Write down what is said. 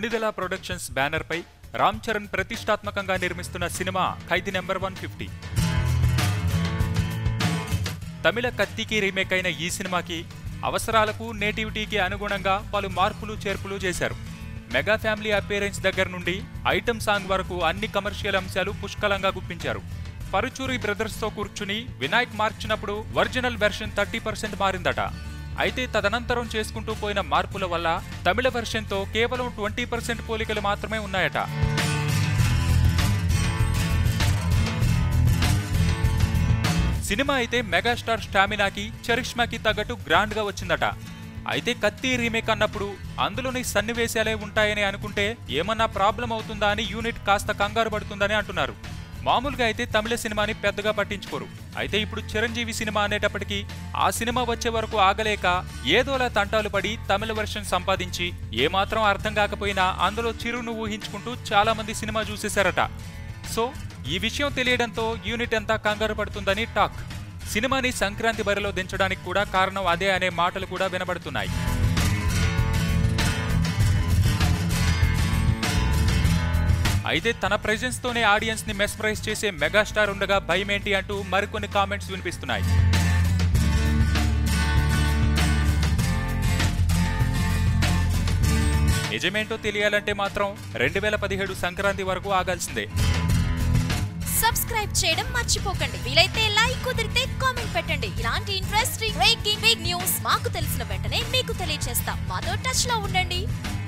Konidela productions బ్యానర్పై రామ్ చరణ్ ప్రతిష్టాత్మకంగా నిర్మిస్తున్న cinema Khaidi number one fifty తమిళ కత్తికి రీమేక్ అయిన ఈ సినిమాకి అవసరాలకు నేటివిటీకి అనుగుణంగా పలు మార్పులు చేర్పులు చేశారు మెగా ఫ్యామిలీ అపేరెన్స్ దగ్గర నుండి ఐటమ్ సాంగ్ వరకు అన్ని కమర్షియల్ అంశాలు పుష్కలంగా గుప్పించారు పరుచూరి బ్రదర్స్ తో కూర్చుని వినాయక్ మార్చినప్పుడు ఒరిజినల్ వెర్షన్ థర్టీ పర్సెంట్ మారిందట అయితే తదనంతరం చేసుకుంటూ పోయిన మార్పుల వల్ల తమిళ వెర్షన్తో కేవలం ట్వంటీ పర్సెంట్ పోలికలు మాత్రమే ఉన్నాయట సినిమా అయితే మెగాస్టార్ స్టామినాకి చరిష్మాకి తగ్గట్టు గ్రాండ్ గా వచ్చిందట అయితే కత్తి రీమేక్ అన్నప్పుడు అందులోని సన్నివేశాలే ఉంటాయని అనుకుంటే ఏమన్నా ప్రాబ్లం అవుతుందా అని యూనిట్ కాస్త కంగారు పడుతుందని అంటున్నారు మామూలుగా అయితే తమిళ సినిమాని పెద్దగా పట్టించుకోరు అయితే ఇప్పుడు చిరంజీవి సినిమా అనేటప్పటికీ ఆ సినిమా వచ్చే వరకు ఆగలేక ఏదోలా తంటాలు పడి తమిళ వెర్షన్ సంపాదించి ఏమాత్రం అర్థం కాకపోయినా అందులో చిరును ఊహించుకుంటూ చాలా మంది సినిమా చూసేశారట సో ఈ విషయం తెలియడంతో యూనిట్ అంతా కంగారు పడుతుందని టాక్ సినిమాని సంక్రాంతి బరిలో దించడానికి కూడా కారణం అదే అనే మాటలు కూడా వినబడుతున్నాయి అయితే తన ప్రెజెన్స్ తోనే ఆడియన్స్ ని మెస్మరైజ్ చేసే మెగాస్టార్ ఉండగా భయమేంటి అంటూ మరికొన్ని కామెంట్స్ వినిపిస్తున్నాయి నిజమేంటో తెలియాలంటే మాత్రం రెండు వేల పదిహేడు సంక్రాంతి వరకు ఆగాల్సిందే సబ్స్క్రైబ్ చేయడం మర్చిపోకండి వీలైతే లైక్ కుదిరితే కామెంట్ పెట్టండి ఇలాంటి ఇంట్రెస్టింగ్ బ్రేకింగ్ బిగ్ న్యూస్ మాకు తెలిసిన వెంటనే మీకు తెలియజేస్తాం మాతో టచ్ లో ఉండండి